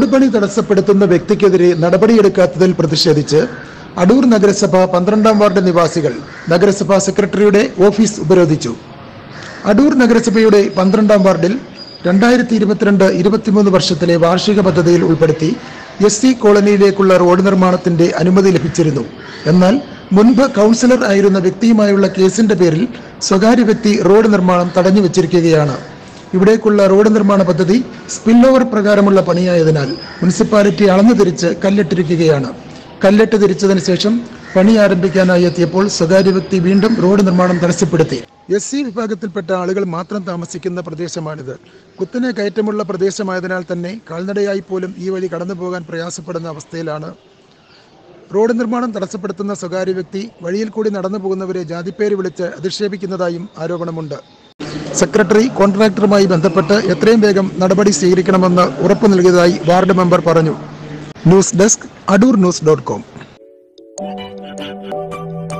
പണി തടസ്സപ്പെടുത്തുന്ന വ്യക്തിക്കെതിരെ നടപടിയെടുക്കാത്തതിൽ പ്രതിഷേധിച്ച് അടൂർ നഗരസഭ പന്ത്രണ്ടാം വാർഡ് നിവാസികൾ നഗരസഭാ സെക്രട്ടറിയുടെ ഓഫീസ് ഉപരോധിച്ചു അടൂർ നഗരസഭയുടെ പന്ത്രണ്ടാം വാർഡിൽ രണ്ടായിരത്തി ഇരുപത്തിരണ്ട് ഇരുപത്തിമൂന്ന് വർഷത്തിലെ വാർഷിക പദ്ധതിയിൽ ഉൾപ്പെടുത്തി എസ് സി കോളനിയിലേക്കുള്ള റോഡ് നിർമ്മാണത്തിന്റെ അനുമതി ലഭിച്ചിരുന്നു എന്നാൽ മുൻപ് കൗൺസിലർ ആയിരുന്ന വ്യക്തിയുമായുള്ള കേസിന്റെ പേരിൽ സ്വകാര്യ വ്യക്തി റോഡ് നിർമ്മാണം തടഞ്ഞു വെച്ചിരിക്കുകയാണ് ഇവിടേക്കുള്ള റോഡ് നിർമ്മാണ പദ്ധതി സ്പിൽ ഓവർ പ്രകാരമുള്ള പണിയായതിനാൽ മുനിസിപ്പാലിറ്റി അളന്നു തിരിച്ച് കല്ലിട്ടിരിക്കുകയാണ് കല്ലിട്ട് തിരിച്ചതിന് ശേഷം പണി ആരംഭിക്കാനായി എത്തിയപ്പോൾ സ്വകാര്യ വ്യക്തി വീണ്ടും റോഡ് നിർമ്മാണം തടസ്സപ്പെടുത്തി എസ് സി വിഭാഗത്തിൽപ്പെട്ട ആളുകൾ മാത്രം താമസിക്കുന്ന പ്രദേശമാണിത് കുത്തനെ കയറ്റമുള്ള പ്രദേശമായതിനാൽ തന്നെ കാൽനടയായി പോലും ഈ വഴി കടന്നു പോകാൻ പ്രയാസപ്പെടുന്ന അവസ്ഥയിലാണ് റോഡ് നിർമ്മാണം തടസ്സപ്പെടുത്തുന്ന സ്വകാര്യ വ്യക്തി വഴിയിൽ കൂടി നടന്നു പോകുന്നവരെ ജാതിപ്പേര് വിളിച്ച് അധിക്ഷേപിക്കുന്നതായും ആരോപണമുണ്ട് സെക്രട്ടറി കോൺട്രാക്ടറുമായി ബന്ധപ്പെട്ട് എത്രയും വേഗം നടപടി സ്വീകരിക്കണമെന്ന് ഉറപ്പു നൽകിയതായി വാർഡ് മെമ്പർ പറഞ്ഞു news desk Adoor news dot com